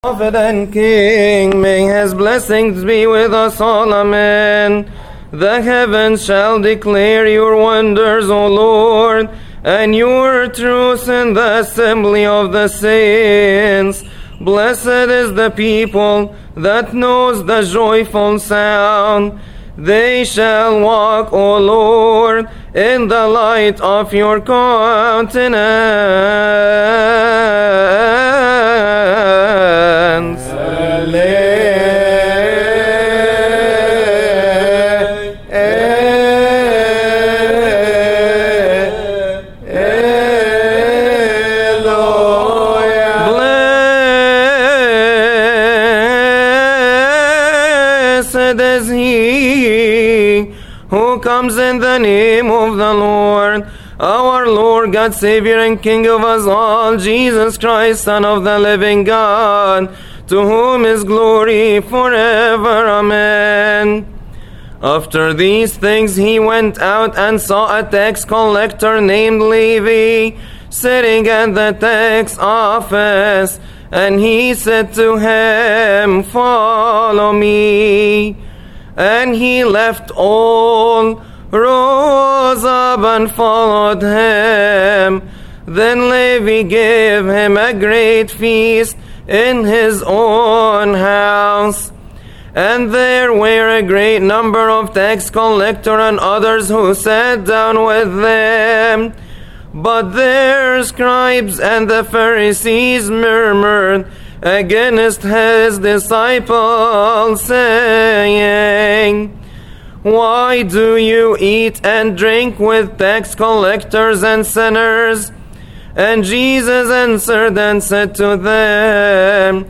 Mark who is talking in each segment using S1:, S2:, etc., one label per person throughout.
S1: Prophet and King, may his blessings be with us all, amen. The heavens shall declare your wonders, O Lord, and your truth in the assembly of the saints. Blessed is the people that knows the joyful sound. They shall walk, O Lord, in the light of your countenance. Blessed is he who comes in the name of the Lord, our Lord, God, Savior, and King of us all, Jesus Christ, Son of the living God, to whom is glory forever. Amen. After these things, he went out and saw a tax collector named Levi sitting at the tax office. And he said to him, Follow me. And he left all, rose up, and followed him. Then Levi gave him a great feast in his own house. And there were a great number of tax collectors and others who sat down with them. But their scribes and the Pharisees murmured against his disciples, saying, Why do you eat and drink with tax collectors and sinners? And Jesus answered and said to them,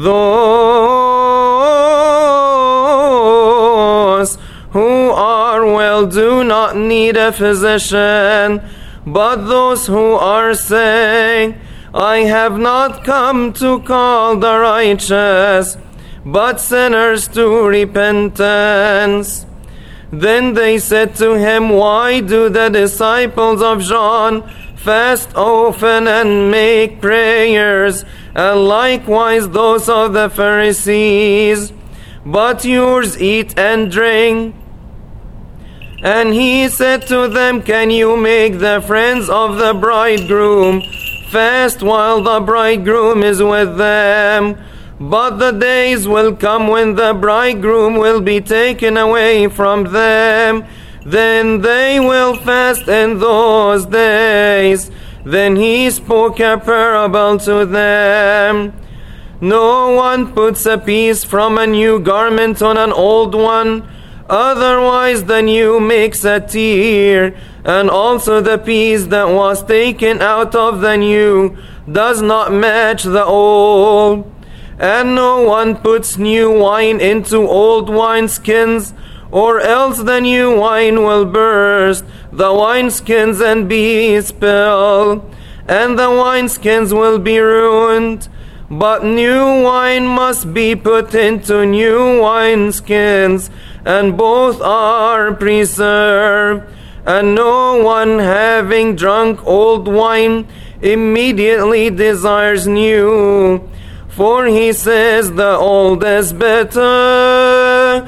S1: Those who are well do not need a physician, but those who are sick. I have not come to call the righteous, but sinners to repentance. Then they said to him, Why do the disciples of John fast often and make prayers, and likewise those of the Pharisees? But yours eat and drink. And he said to them, Can you make the friends of the bridegroom fast while the bridegroom is with them? But the days will come when the bridegroom will be taken away from them. Then they will fast in those days. Then he spoke a parable to them. No one puts a piece from a new garment on an old one. Otherwise, the new makes a tear, and also the piece that was taken out of the new does not match the old. And no one puts new wine into old wineskins, or else the new wine will burst the wineskins and be spilled, and the wineskins will be ruined. But new wine must be put into new wineskins, and both are preserved. And no one having drunk old wine immediately desires new, for he says the old is better.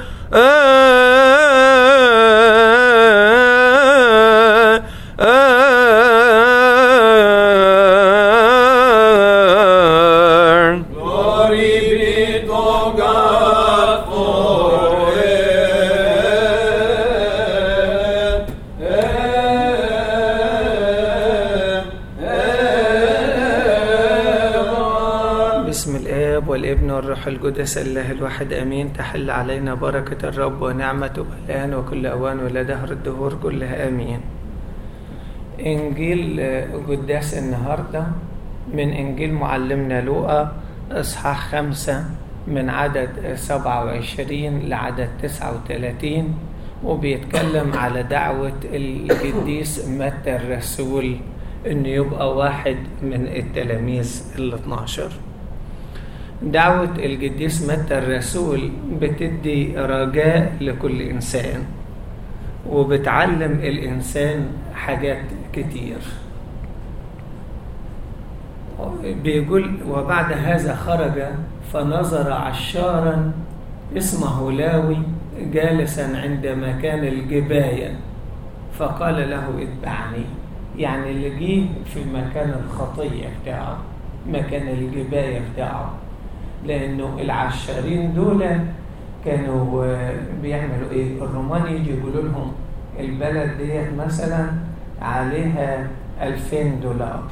S2: Glory be to God forever.
S3: بسم الآب والابن والروح القدس الله الواحد أمين تحل علينا بركة الرب ونعمته الآن وكل أوان وإلى دهر الدهور كلها آمين إنجيل آه، قداس النهاردة من إنجيل معلمنا لوقا إصحاح خمسة من عدد سبعة وعشرين لعدد تسعة وثلاثين وبيتكلم على دعوة القديس متى الرسول إنه يبقى واحد من التلاميذ ال 12 دعوة القديس متى الرسول بتدي رجاء لكل إنسان وبتعلم الإنسان حاجات كتير بيقول وبعد هذا خرج فنظر عشارا اسمه لاوي جالسا عند مكان الجباية فقال له اتبعني يعني اللي جه في مكان الخطية بتاعه مكان الجباية بتاعه لأنه العشارين دول كانوا آه، بيعملوا إيه الرومان يجي يقولوا لهم البلد ديت مثلا عليها 2000 دولار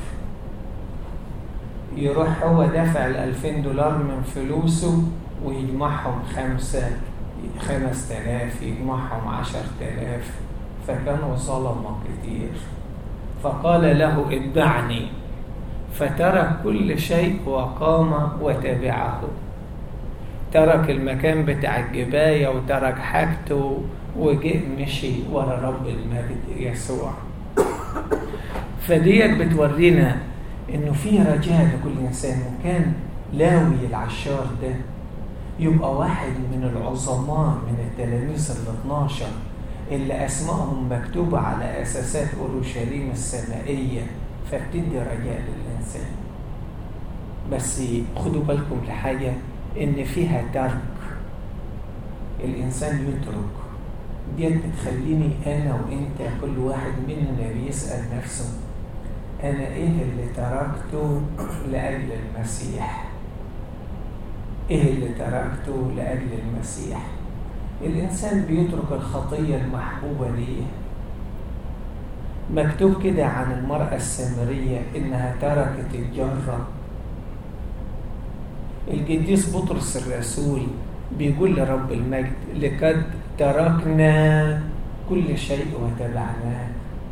S3: يروح هو دافع ال 2000 دولار من فلوسه ويجمعهم خمسة خمس تلاف يجمعهم عشر تلاف فكانوا ظلمة كتير فقال له اتبعني فترك كل شيء وقام وتبعه ترك المكان بتاع الجباية وترك حاجته وجئ مشي ورا رب المجد يسوع فديت بتورينا انه في رجاء لكل انسان وكان لاوي العشار ده يبقى واحد من العظماء من التلاميذ ال 12 اللي اسمائهم مكتوبه على اساسات اورشليم السمائيه فبتدي رجاء للانسان بس خدوا بالكم لحاجه ان فيها ترك الانسان يترك ديت بتخليني انا وانت كل واحد مننا بيسال نفسه انا ايه اللي تركته لاجل المسيح ايه اللي تركته لاجل المسيح الانسان بيترك الخطيه المحبوبه ليه مكتوب كده عن المراه السامريه انها تركت الجره القديس بطرس الرسول بيقول لرب المجد لقد تركنا كل شيء وتبعناه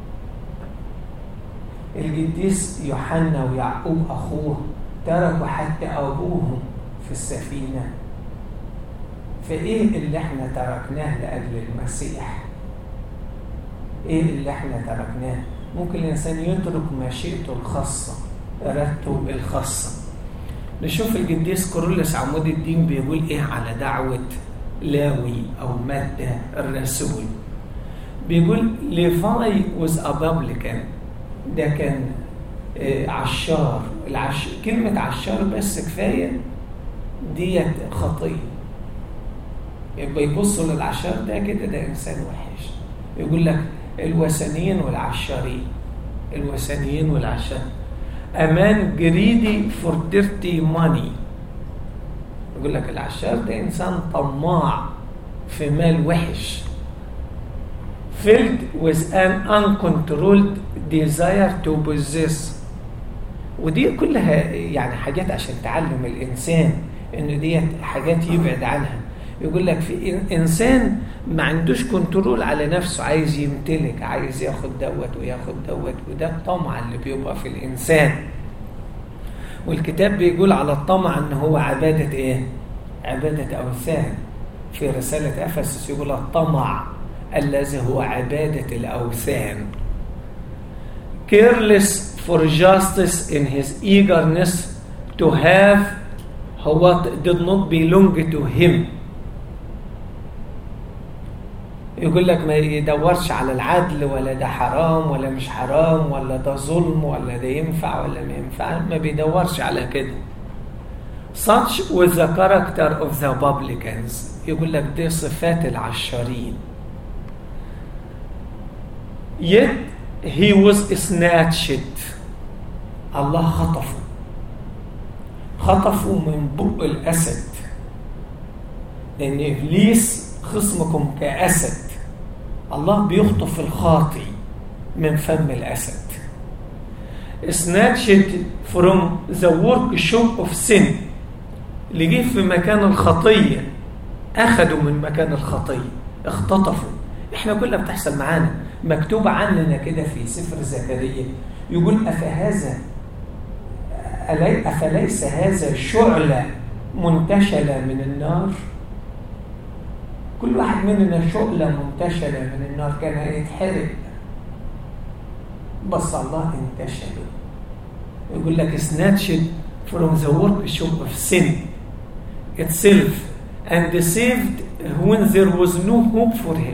S3: القديس يوحنا ويعقوب اخوه تركوا حتى ابوهم في السفينه فايه اللي احنا تركناه لاجل المسيح ايه اللي احنا تركناه ممكن الانسان يترك مشيئته الخاصه ارادته الخاصه نشوف القديس كورولوس عمود الدين بيقول ايه على دعوه لاوي او مادة الرسول بيقول ليفاي was a publican ده كان عشار العش... كلمة عشار بس كفاية ديت خطية يبقى يبصوا للعشار ده كده ده إنسان وحش يقول لك الوثنيين والعشارين الوثنيين والعشار أمان جريدي فور ديرتي ماني يقول لك العشار ده انسان طماع في مال وحش filled with an uncontrolled desire to possess ودي كلها يعني حاجات عشان تعلم الانسان ان ديت حاجات يبعد عنها يقول لك في انسان ما عندوش كنترول على نفسه عايز يمتلك عايز ياخد دوت وياخد دوت وده الطمع اللي بيبقى في الانسان والكتاب بيقول على الطمع ان هو عبادة ايه عبادة اوثان في رسالة افسس يقول الطمع الذي هو عبادة الاوثان careless for justice in his eagerness to have what did not belong to him يقول لك ما يدورش على العدل ولا ده حرام ولا مش حرام ولا ده ظلم ولا ده ينفع ولا ما ينفع ما بيدورش على كده such was the character of the publicans يقول لك دي صفات العشارين yet he was snatched الله خطفه خطفه من بق الأسد لأن إبليس خصمكم كأسد الله بيخطف الخاطي من فم الأسد snatched from the workshop of sin اللي جه في مكان الخطية أخدوا من مكان الخطية اختطفوا احنا كلها بتحصل معانا مكتوب عننا كده في سفر زكريا يقول أفهذا أفليس هذا شعلة منتشلة من النار كل واحد مننا شعلة منتشلة من النار كان هيتحرق بس الله انتشله يقول لك snatched from the workshop of sin itself and saved when there was no hope for him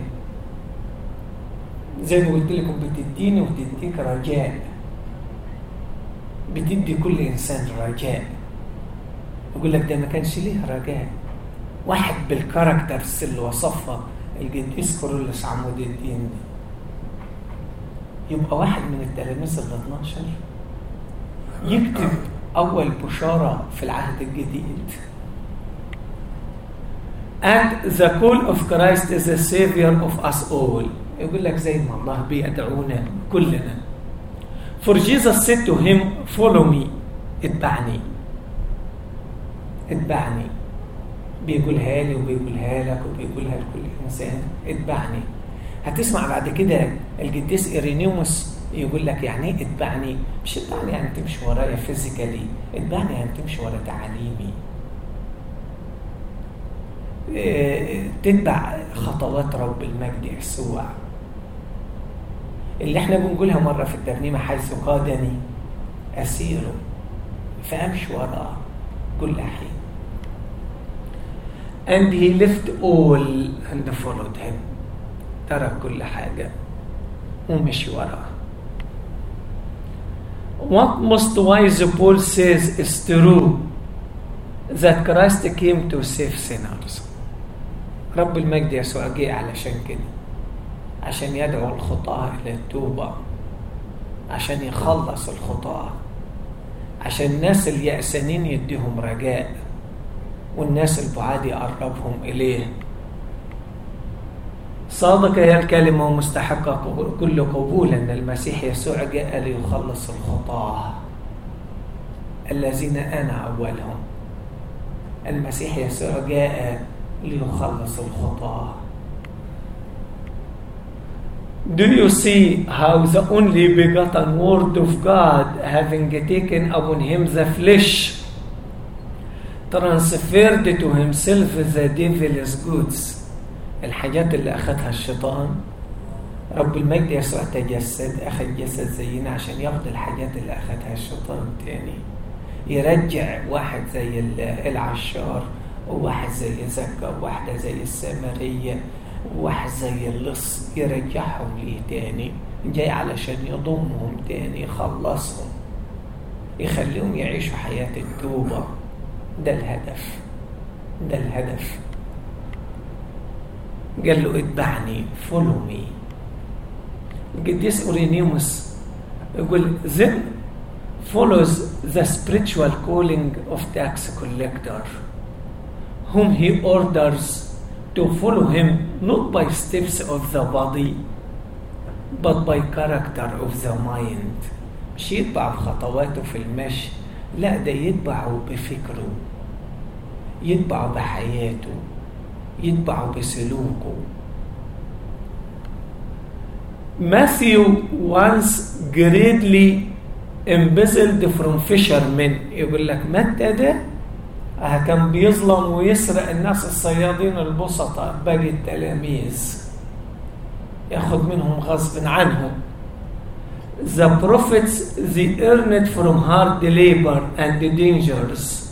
S3: زي ما قلت لكم بتديني وتديك رجاء بتدي كل انسان رجاء يقول لك ده ما كانش ليه رجاء واحد بالكاركترز اللي وصفها القديس كورولوس عمود الدين يبقى واحد من التلاميذ ال 12 يكتب اول بشاره في العهد الجديد And the call of Christ is the savior of us all. يقول لك زي ما الله بيدعونا كلنا. For Jesus said to him, follow me. اتبعني. اتبعني. بيقولها لي وبيقولها لك وبيقولها لكل انسان اتبعني. هتسمع بعد كده القديس إيرينيوس يقول لك يعني ايه اتبعني؟ مش اتبعني يعني تمشي ورايا فيزيكالي، اتبعني يعني تمشي ورا تعاليمي. تتبع خطوات رب المجد يسوع اللي احنا بنقولها مرة في الترنيمة حيث قادني أسير فأمشي وراه كل حين and he left all and followed him ترك كل حاجة ومشي وراه What most wise Paul says is true that Christ came to save sinners رب المجد يسوع جه علشان كده عشان يدعو الخطاة إلى التوبة عشان يخلص الخطاة عشان الناس اليأسانين يديهم رجاء والناس البعاد يقربهم إليه صادق هي الكلمة ومستحقة كل قبول أن المسيح يسوع جاء ليخلص الخطاة الذين أنا أولهم المسيح يسوع جاء ليخلص الخطاة Do you see how the only begotten Word of God, having taken upon him the flesh, transferred to himself the devil's goods الحاجات اللي أخذها الشيطان رب المجد يسوع تجسد أخذ جسد زينا عشان ياخد الحاجات اللي أخذها الشيطان تاني يرجع واحد زي العشار وواحد زي زكا وواحدة زي السامرية وواحد زي اللص يرجعهم ليه تاني جاي علشان يضمهم تاني يخلصهم يخليهم يعيشوا حياة التوبة ده الهدف ده الهدف قال له اتبعني فولو مي القديس اورينيوس يقول then follows the spiritual calling of tax collector whom he orders to follow him not by steps of the body but by character of the mind مش يتبع بخطواته في المشي لا ده يتبعه بفكره يتبعه بحياته يتبعه بسلوكه Matthew once greatly embezzled from fishermen يقول لك متى ده كان بيظلم ويسرق الناس الصيادين البسطاء باقي التلاميذ ياخذ منهم غصب عنهم The prophets they earned from hard labor and dangers.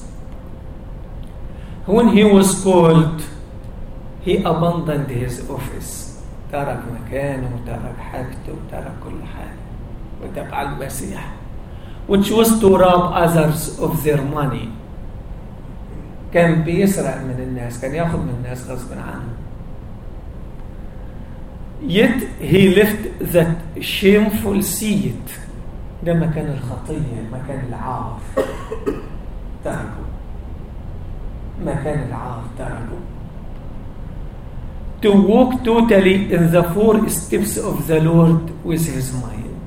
S3: When he was called, he abandoned his office. ترك مكانه وترك حاجته وترك كل حاجة وتبع المسيح which was to rob others of their money كان بيسرق من الناس كان ياخذ من الناس غصب عنه yet he left that shameful seat ده مكان الخطية مكان العار تركه مكان العار تركه to walk totally in the four steps of the Lord with his mind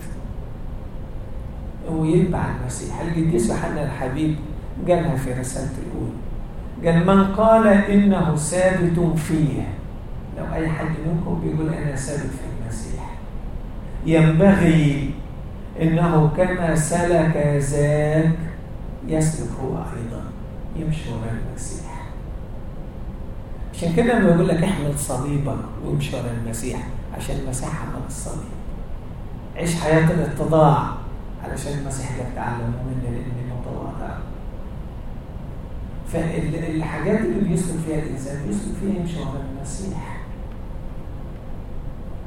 S3: ويتبع المسيح القديس يوحنا الحبيب قالها في رسالته الأولى قال من قال إنه ثابت فيه لو أي حد منكم بيقول أنا ثابت في المسيح ينبغي إنه كما سلك ذاك يسلك هو أيضا يمشي وراء المسيح عشان كده لما يقول لك احمل صليبك وامشي ورا المسيح عشان المسيح حمل الصليب عيش حياة الاتضاع علشان المسيح قال تعلموا مني لاني متواضع فالحاجات اللي بيسلك فيها الانسان بيسلك فيها يمشي ورا المسيح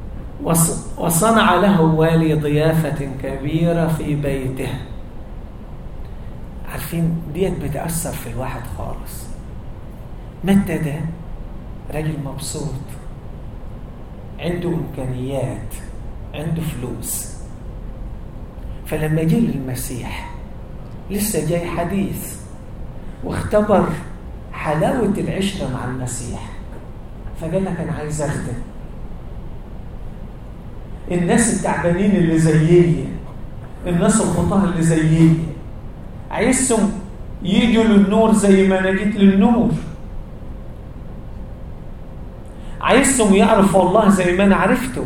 S3: وصنع له والي ضيافة كبيرة في بيته عارفين ديت بتأثر في الواحد خالص متى ده راجل مبسوط عنده إمكانيات عنده فلوس فلما جه للمسيح لسه جاي حديث واختبر حلاوة العشرة مع المسيح فقال لك أنا عايز أخدم الناس التعبانين اللي زيي الناس الخطاه اللي زيي عايزهم يجوا للنور زي ما انا جيت للنور عايزهم يعرفوا الله زي ما انا عرفته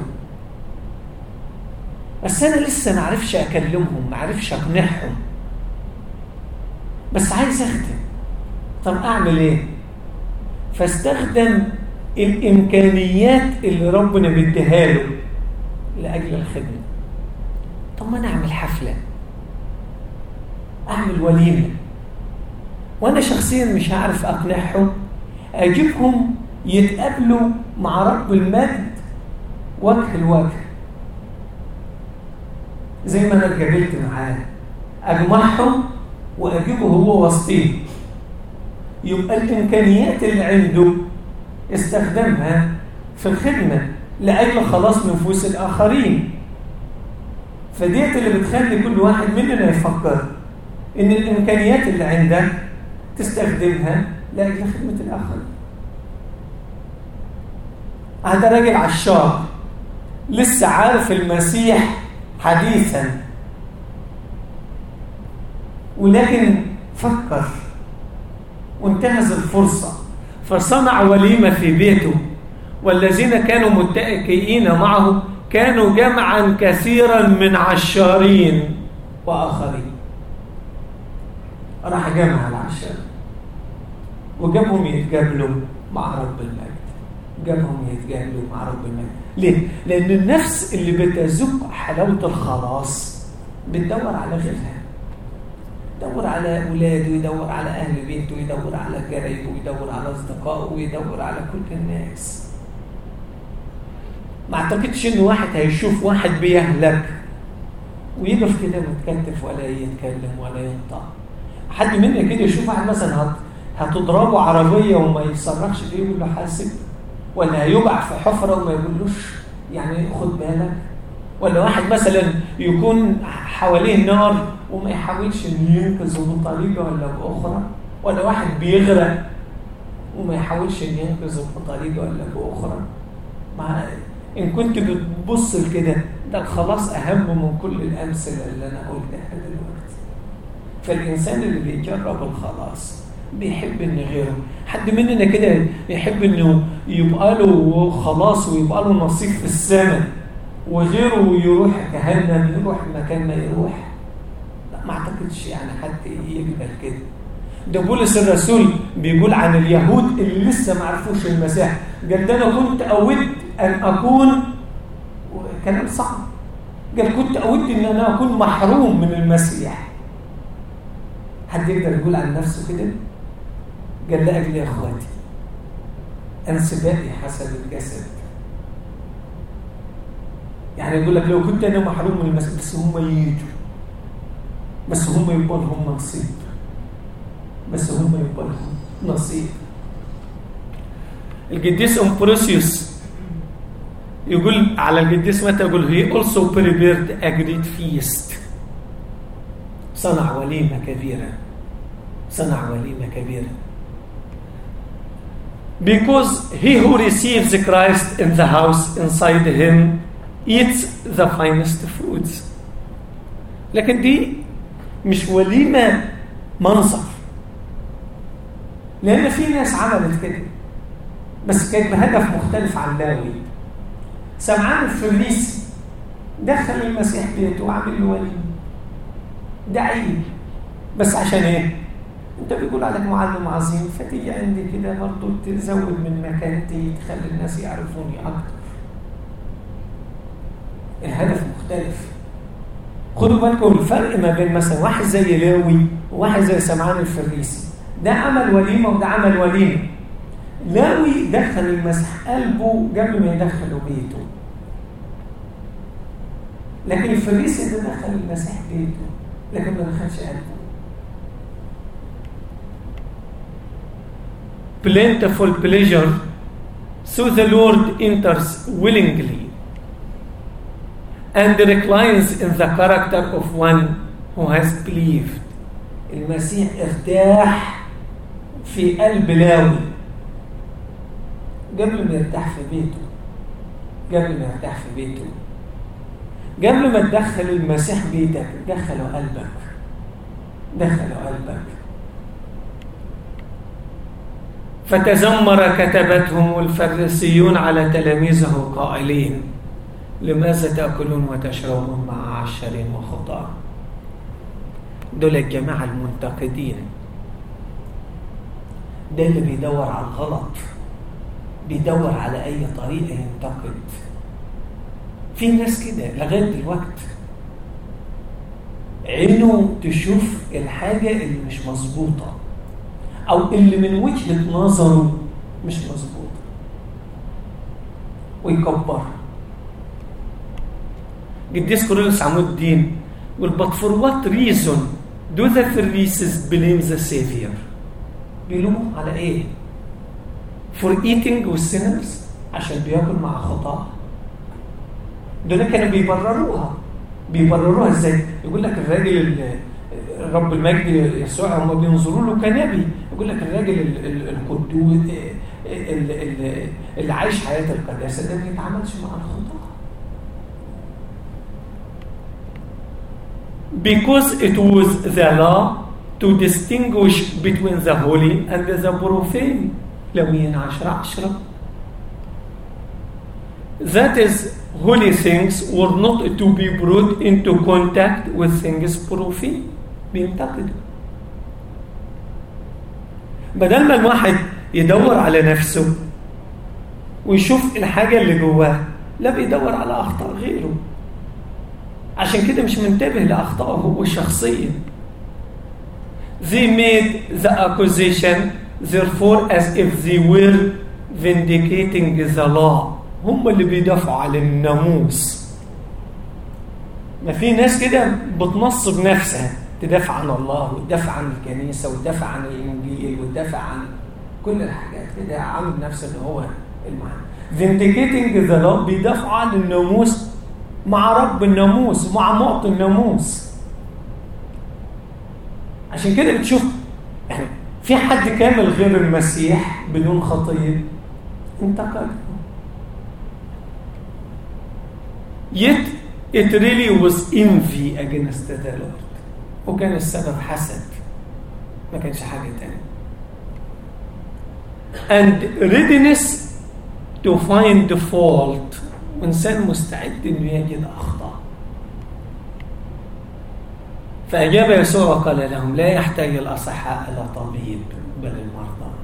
S3: بس انا لسه ما عرفش اكلمهم ما عرفش اقنعهم بس عايز اخدم طب اعمل ايه فاستخدم الامكانيات اللي ربنا مديها له لاجل الخدمه طب ما انا اعمل حفله اعمل وليمه وانا شخصيا مش هعرف اقنعهم اجيبهم يتقابلوا مع رب المجد وجه الوجه زي ما انا اتقابلت معاه اجمعهم واجيبه هو وسطي يبقى الامكانيات اللي عنده استخدمها في الخدمه لاجل خلاص نفوس الاخرين فديت اللي بتخلي كل واحد مننا يفكر ان الامكانيات اللي عنده تستخدمها لاجل خدمه الاخرين هذا راجل عشاق لسه عارف المسيح حديثا ولكن فكر وانتهز الفرصة فصنع وليمة في بيته والذين كانوا متكئين معه كانوا جمعا كثيرا من عشارين وآخرين راح جمع العشار وجابهم يتقابلوا مع رب المجد جابهم يتجاهلوا مع رب المجد ليه؟ لأن النفس اللي بتذوق حلاوة الخلاص بتدور على غيرها يدور على أولاده يدور على أهل بيته يدور على قرايبه يدور على أصدقائه ويدور على كل الناس ما اعتقدش ان واحد هيشوف واحد بيهلك ويقف كده متكتف ولا يتكلم ولا ينطق حد منا كده يشوف واحد مثلا هت... هتضربه عربيه وما يصرخش ليه يقول له حاسب ولا هيقع في حفره وما يقولوش يعني خد بالك ولا واحد مثلا يكون حواليه نار وما يحاولش انه ينقذه بطريقه ولا باخرى ولا واحد بيغرق وما يحاولش انه ينقذه بطريقه ولا باخرى مع ان كنت بتبص لكده ده الخلاص اهم من كل الامثله اللي انا قلتها دلوقتي فالانسان اللي بيجرب الخلاص بيحب ان غيره حد مننا كده يحب انه يبقى له خلاص ويبقى له نصيب في السماء وغيره يروح جهنم يروح مكان ما يروح لا ما اعتقدش يعني حد يقبل كده ده بولس الرسول بيقول عن اليهود اللي لسه ما عرفوش المسيح قال ده انا كنت اود ان اكون كلام صعب قال كنت اود ان انا اكون محروم من المسيح حد يقدر يقول عن نفسه كده قال لاجل يا اخواتي انا سباقي حسب الجسد يعني يقول لك لو كنت انا محروم من المسيح بس هم يجوا بس هم يبقى لهم نصيب بس هم يبقى لهم نصيب القديس امبروسيوس يقول على القديس متى يقول he also prepared a great feast صنع وليمة كبيرة صنع وليمة كبيرة because he who receives Christ in the house inside him eats the finest foods لكن دي مش وليمة منظر لأن في ناس عملت كده بس كانت بهدف مختلف عن لاوي سمعان الفريسي دخل المسيح بيته وعمل له وليمة ده عيب بس عشان ايه؟ انت بيقول عليك معلم عظيم فتيجي عندي كده برضه تزود من مكانتي تخلي الناس يعرفوني اكتر الهدف مختلف خدوا بالكم الفرق ما بين مثلا واحد زي لاوي وواحد زي سمعان الفريسي ده عمل وليمه وده عمل وليمه لاوي دخل المسيح قلبه قبل ما يدخله بيته لكن الفريسي ده دخل المسيح بيته لكن ما دخلش قلبه plentiful pleasure so the Lord enters willingly and reclines in the character of one who has believed المسيح ارتاح في قلب لاوي قبل ما يرتاح في بيته قبل ما يرتاح في بيته قبل ما تدخل المسيح بيتك دخله قلبك دخله قلبك فتذمر كتبتهم الفريسيون على تلاميذه قائلين لماذا تأكلون وتشربون مع عشرين وخطاة دول الجماعة المنتقدين ده اللي بيدور على الغلط بيدور على أي طريقة ينتقد في ناس كده لغاية دلوقتي عينه تشوف الحاجة اللي مش مظبوطة أو اللي من وجهة نظره مش مظبوطة ويكبرها قديس كورنثوس عمود الدين يقول but for what reason do the Pharisees blame the Savior بيلوموا على ايه for eating with sinners عشان بياكل مع خطاه دول كانوا بيبرروها بيبرروها ازاي يقول لك الراجل رب المجد يسوع هم بينظروا له كنبي يقول لك الراجل القدوس اللي عايش حياه القداسه ده ما بيتعاملش مع الخطاه because it was the law to distinguish between the holy and the profane لوين عشرة عشرة that is holy things were not to be brought into contact with things profane بينتقدوا بدل ما الواحد يدور على نفسه ويشوف الحاجة اللي جواه لا بيدور على أخطاء غيره عشان كده مش منتبه لأخطائه هو الشخصية They made the accusation therefore as if they were vindicating the law هم اللي بيدافعوا عن الناموس ما في ناس كده بتنصب نفسها تدافع عن الله وتدافع عن الكنيسة وتدافع عن الإنجيل وتدافع عن كل الحاجات كده عامل نفسه اللي هو المعنى vindicating the law بيدافعوا عن الناموس مع رب الناموس مع معطي الناموس عشان كده بتشوف يعني في حد كامل غير المسيح بدون خطيه انتقد yet it really was envy against the Lord وكان السبب حسد ما كانش حاجة تانية and readiness to find the fault وإنسان مستعد إنه يجد أخطاء فأجاب يسوع وقال لهم لا يحتاج الأصحاء إلى طبيب بل المرضى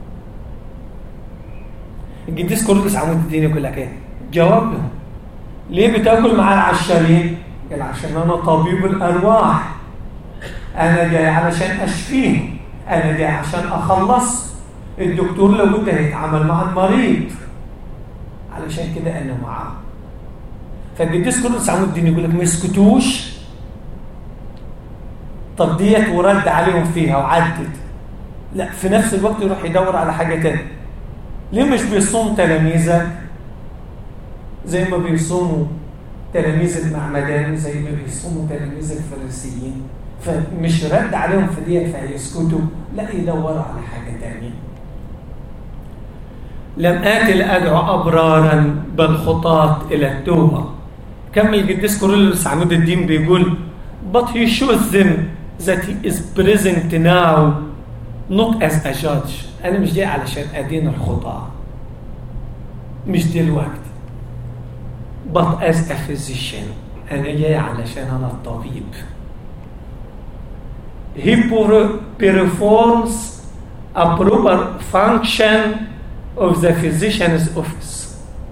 S3: القديس كورنثوس عمود الدين يقول لك ايه؟ جواب لهم ليه بتاكل مع العشارين؟ قال عشان انا طبيب الارواح انا جاي علشان اشفيهم انا جاي عشان اخلص الدكتور لابد هيتعامل مع المريض علشان كده انا معاه فالقديس كورنثوس عمود الدين يقول لك ما يسكتوش طب ديت ورد عليهم فيها وعدت لا في نفس الوقت يروح يدور على حاجه تانية ليه مش بيصوم تلاميذك زي ما بيصوموا تلاميذ المعمدان زي ما بيصوموا تلاميذ الفريسيين فمش رد عليهم في ديت فهيسكتوا لا يدوروا على حاجه تانية لم آتي لأدعو أبرارا بل خطاة إلى التوبة كمل القديس كورنثوس عمود الدين بيقول but he shows them that he is present now not as a judge أنا مش جاي علشان أدين الخطاة مش دلوقتي but as a physician أنا جاي علشان أنا الطبيب he performs a proper function of the physician's office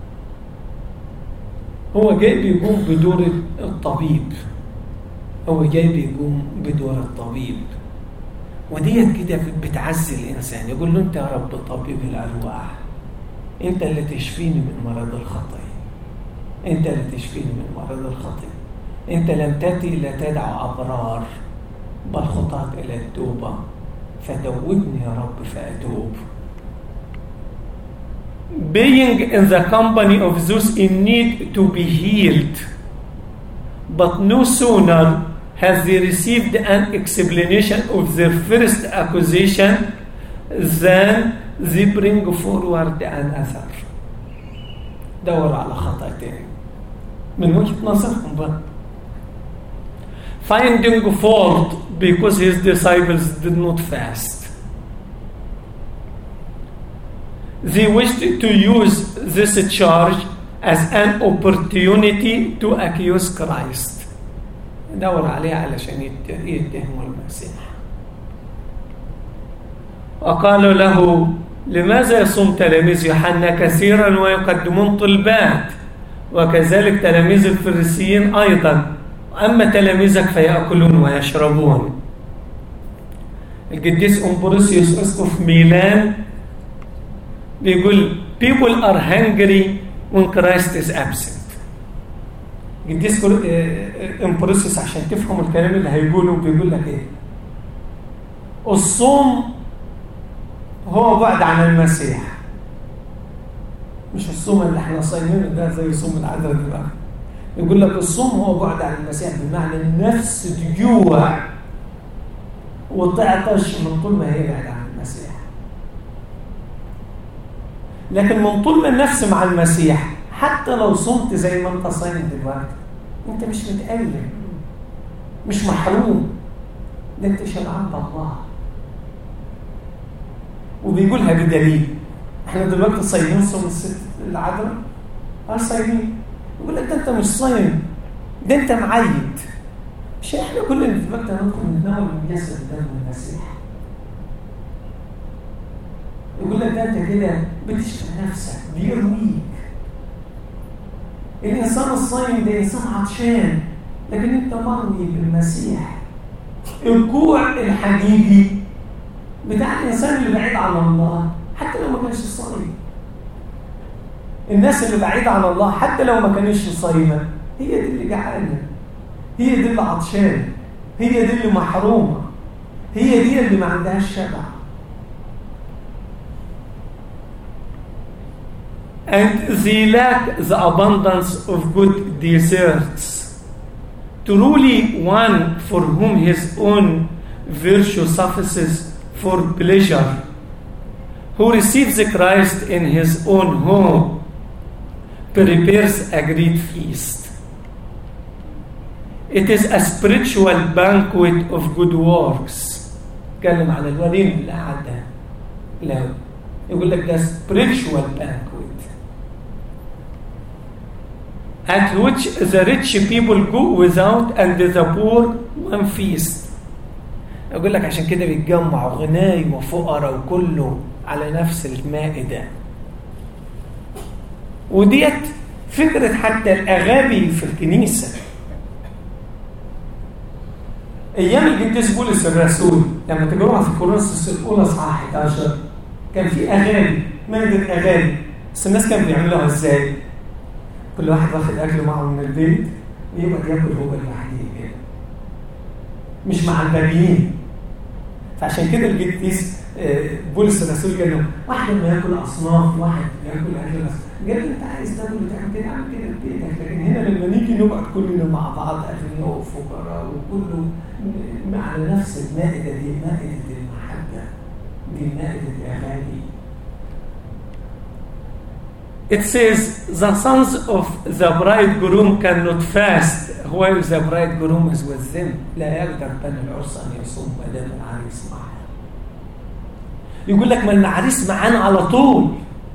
S3: هو جاي بيقوم بدور الطبيب هو جاي بيقوم بدور الطبيب وديت كده بتعزي الانسان يقول له انت يا رب طبيب الارواح انت اللي تشفيني من مرض الخطيه انت اللي تشفيني من مرض الخطيه انت لم تاتي الا تدعو ابرار بل خطاة الى التوبه فتوبني يا رب فاتوب being in the company of those in need to be healed but no sooner has they received an explanation of their first accusation than they bring forward another دور على خطأ تاني من وجهة نظرهم بقى finding fault because his disciples did not fast they wished to use this charge as an opportunity to accuse Christ دور عليه علشان يت- يتهموا المسيح وقالوا له لماذا يصوم تلاميذ يوحنا كثيرا ويقدمون طلبات وكذلك تلاميذ الفريسيين أيضا أما تلاميذك فيأكلون ويشربون القديس أمبروسيوس أسقف ميلان بيقول people are hungry when Christ is absent القديس كور- آه، آه، أمبروسيوس عشان تفهم الكلام اللي هيقوله بيقول لك ايه الصوم هو بعد عن المسيح مش الصوم اللي احنا صايمينه ده زي صوم العذراء دلوقتي يقول لك الصوم هو بعد عن المسيح بمعنى النفس تجوع وتعطش من طول ما هي بعد عن المسيح لكن من طول ما النفس مع المسيح حتى لو صمت زي ما انت صايم دلوقتي انت مش متألم مش محروم ده انت شبعان بالله وبيقولها بدليل احنا دلوقتي صايمين صوم الست العذراء اه صايمين يقول لك ده انت مش صايم ده انت معيد مش احنا كلنا دلوقتي هندخل نتناول من جسد دم المسيح يقول لك ده انت كده بتشفي نفسك بيرويك الانسان الصايم ده انسان عطشان لكن انت مروي بالمسيح الجوع الحقيقي بتاع الانسان اللي بعيد عن الله حتى لو ما كانش صايم الناس اللي بعيدة عن الله حتى لو ما كانش صايمة هي دي اللي جعانة هي دي اللي عطشانة هي دي اللي محرومة هي دي اللي ما عندهاش شبع and they lack the abundance of good deserts. Truly, one for whom his own virtue suffices for pleasure, who receives Christ in his own home, prepares a great feast. It is a spiritual banquet of good works. اتكلم عن الوليم اللي قعد ده لا يقول لك ده spiritual banquet at which the rich people go without and the poor one feast يقول لك عشان كده بيتجمعوا غناي وفقراء وكله على نفس المائدة وديت فكرة حتى الأغابي في الكنيسة أيام القديس بولس الرسول لما تجربها في كورنثوس الأولى صحاح 11 كان في أغاني مائدة أغاني بس الناس كانوا بيعملوها إزاي؟ كل واحد واخد أكل معه من البيت ويقعد ياكل هو لوحده كده مش مع الباقيين فعشان كده القديس بولس الرسول قال له واحد لما ياكل اصناف واحد ياكل اكل بس قال لي انت عايز تاكل وتعمل كده اعمل كده في بيتك لكن هنا لما نيجي نقعد كلنا مع بعض اغنياء وفقراء وكله على نفس المائده دي مائده المحبه دي مائده الاغاني It says the sons of the bridegroom cannot fast while the bridegroom is with them. لا يقدر بني العرس أن يصوم ما دام العريس معه. يقول لك ما العريس معانا على طول.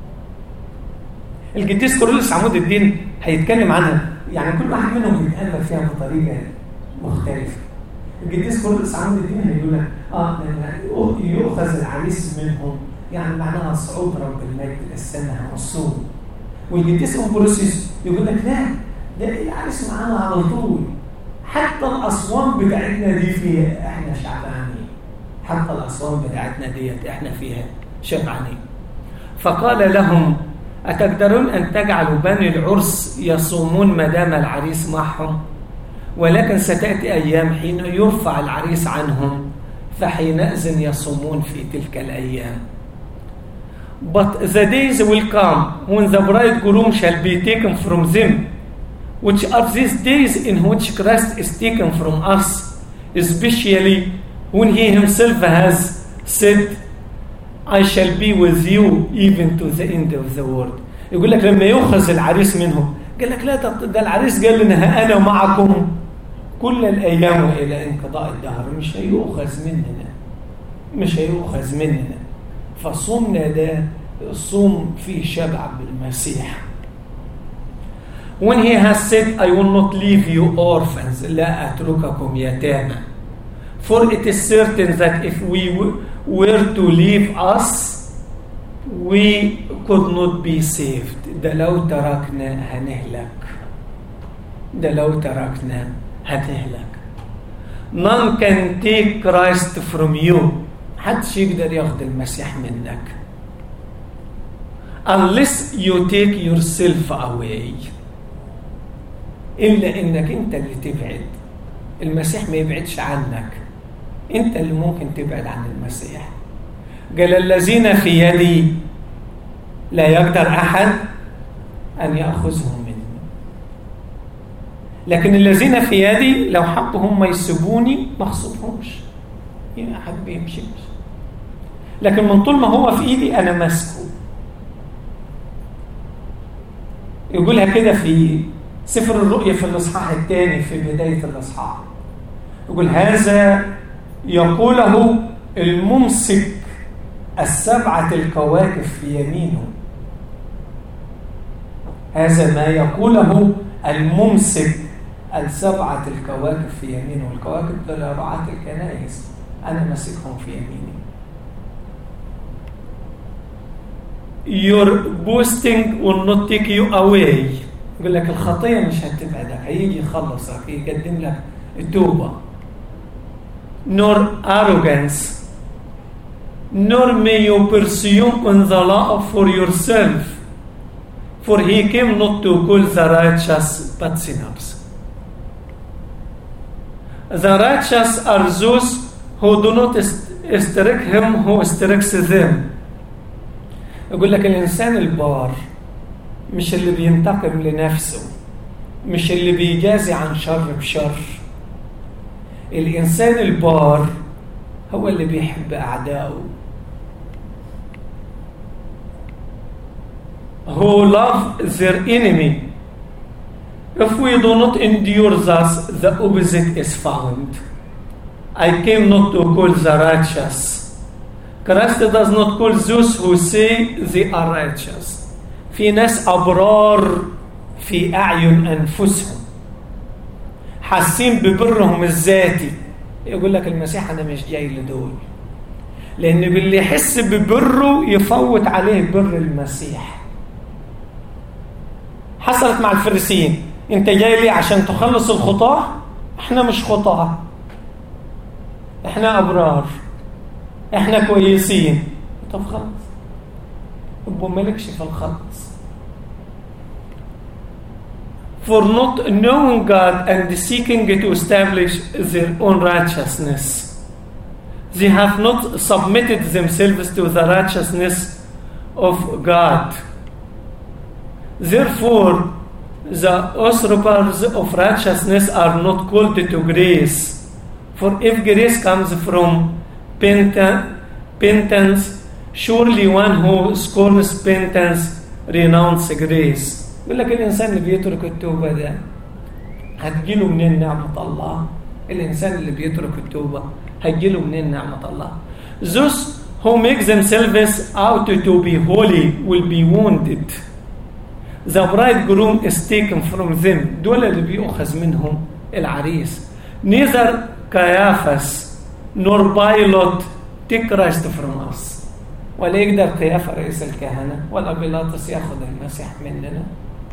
S3: القديس كورولوس عمود الدين هيتكلم عنها يعني كل واحد منهم بيتأمل فيها بطريقة مختلفة. القديس كورولوس عمود الدين هيقول لك اه لما يؤخذ العريس منهم يعني معناها صعود رب المجد السماء والصوم. والقديس امبروسيوس يقول لك لا ده العريس معانا على طول حتى الاسوان بتاعتنا دي فيها احنا شعبانين حتى الاسوان بتاعتنا ديت احنا فيها شبعانين فقال لهم أتقدرون أن تجعلوا بني العرس يصومون ما دام العريس معهم ولكن ستأتي أيام حين يرفع العريس عنهم فحينئذ يصومون في تلك الأيام But the days will come when the bridegroom shall be taken from them, which are these days in which Christ is taken from us, especially when he himself has said, I shall be with you even to the end of the world. يقول لك لما يؤخذ العريس منهم قال لك لا ده ده العريس قال لنا ها انا معكم كل الايام والى انقضاء الدهر مش هيؤخذ مننا مش هيؤخذ مننا فصومنا ده صوم فيه شبع بالمسيح when he has said I will not leave you orphans لا أترككم يتامى for it is certain that if we were to leave us we could not be saved ده لو تركنا هنهلك ده لو تركنا هتهلك none can take Christ from you محدش يقدر ياخد المسيح منك unless you take yourself away إلا إنك أنت اللي تبعد المسيح ما يبعدش عنك أنت اللي ممكن تبعد عن المسيح قال الذين في يدي لا يقدر أحد أن يأخذهم مني لكن الذين في يدي لو حبوا هم يسيبوني ما اخصمهمش يعني حد بيمشي لكن من طول ما هو في ايدي انا ماسكه يقولها كده في سفر الرؤيا في الاصحاح الثاني في بدايه الاصحاح يقول هذا يقوله الممسك السبعه الكواكب في يمينه هذا ما يقوله الممسك السبعة الكواكب في يمينه والكواكب دول رعاة الكنائس أنا ماسكهم في يميني Your boasting will not take you away يقول لك الخطية مش هتبعدك هيجي يخلصك يقدم لك التوبة nor arrogance nor may you pursue on the law for yourself for he came not to call the righteous but sinners the righteous are those who do not strike him who strikes them يقول لك الإنسان البار مش اللي بينتقم لنفسه مش اللي بيجازي عن شر بشر الإنسان البار هو اللي بيحب أعدائه who love their enemy if we do not endure thus the opposite is found I came not to call the righteous Christ does not call those who say they are righteous في ناس أبرار في أعين أنفسهم حاسين ببرهم الذاتي يقول لك المسيح أنا مش جاي لدول لأن باللي يحس ببره يفوت عليه بر المسيح حصلت مع الفريسيين انت جاي ليه عشان تخلص الخطاة احنا مش خطاة احنا أبرار احنا كويسين طب خلاص يبقوا مالكش في الخلص for not knowing God and seeking to establish their own righteousness they have not submitted themselves to the righteousness of God therefore the usurpers of righteousness are not called to grace for if grace comes from penitence surely one who scorns penitence renounce grace يقول لك الانسان اللي بيترك التوبه ده هتجيله منين نعمه الله الانسان اللي بيترك التوبه هتجيله منين نعمه الله those who make themselves out to be holy will be wounded the bridegroom is taken from them دول اللي بيؤخذ منهم العريس neither Caiaphas nor Pilate take Christ from us ولا يقدر قيافة رئيس الكهنة ولا بيلاطس ياخذ المسيح مننا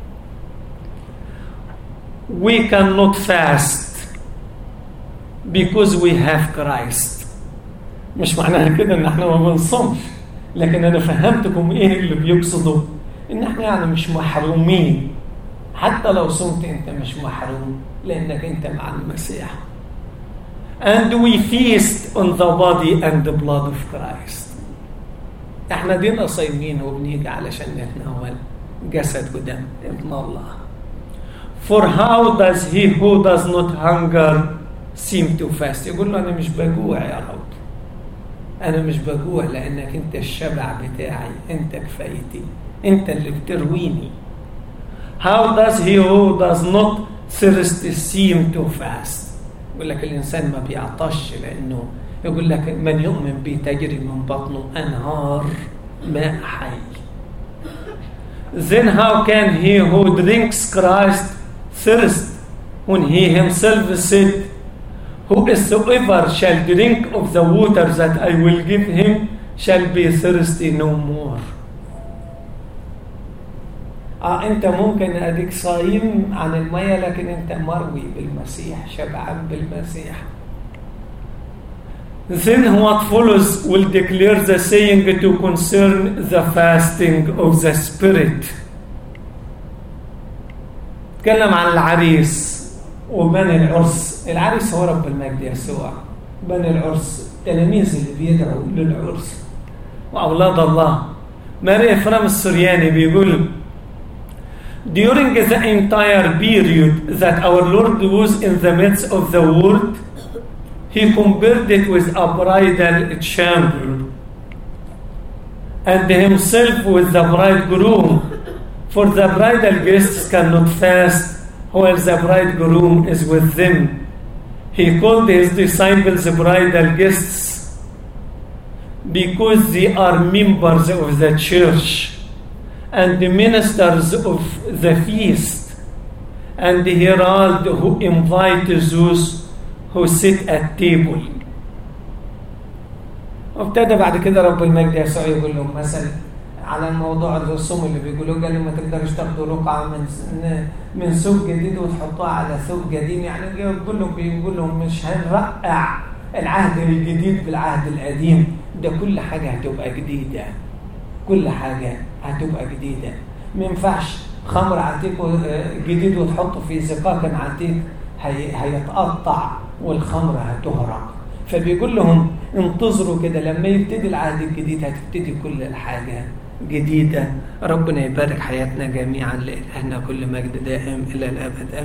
S3: we cannot fast because we have Christ مش معناها كده ان احنا ما بنصومش لكن انا فهمتكم ايه اللي بيقصدوا ان احنا يعني مش محرومين حتى لو صمت انت مش محروم لانك انت مع المسيح and we feast on the body and the blood of Christ احنا دينا صايمين وبنيجي علشان نتناول جسد ودم ابن الله For how does he who does not hunger seem to fast يقول له أنا مش بجوع يا رب أنا مش بجوع لأنك أنت الشبع بتاعي أنت كفايتي أنت اللي بترويني How does he who does not thirst seem to fast يقول لك الإنسان ما بيعطش لأنه يقول لك من يؤمن بي تجري من بطنه أنهار ماء حي Then how can he who drinks Christ thirst when he himself said, Whosoever shall drink of the water that I will give him shall be thirsty no more. اه انت ممكن اديك صايم عن الميه لكن انت مروي بالمسيح شبعان بالمسيح Then what follows will declare the saying to concern the fasting of the spirit. تكلم عن العريس وبني العرس العريس هو رب المجد يسوع بني العرس التلاميذ اللي بيدعوا للعرس وأولاد الله ماري إفرام السرياني بيقول During the entire period that our Lord was in the midst of the world, he compared it with a bridal chamber and himself with the bridegroom. For the bridal guests cannot fast while the bridegroom is with them. He called his disciples bridal guests because they are members of the church and the ministers of the feast and the herald who invite those who sit at table وابتدى بعد كده رب المجد يسوع يقول لهم مثلا على الموضوع الرسوم اللي بيقولوا قالوا ما تقدرش تاخدوا رقعه من من ثوب جديد وتحطوها على ثوب قديم يعني يقول لهم بيقول لهم مش هنرقع العهد الجديد بالعهد القديم ده كل حاجه هتبقى جديده كل حاجه هتبقى جديده ما ينفعش خمر عتيق جديد وتحطه في زقاق عتيق هي هيتقطع والخمر هتهرق فبيقول لهم انتظروا كده لما يبتدي العهد الجديد هتبتدي كل الحاجه جديده ربنا يبارك حياتنا جميعا لإلهنا كل مجد دائم الى الابد امين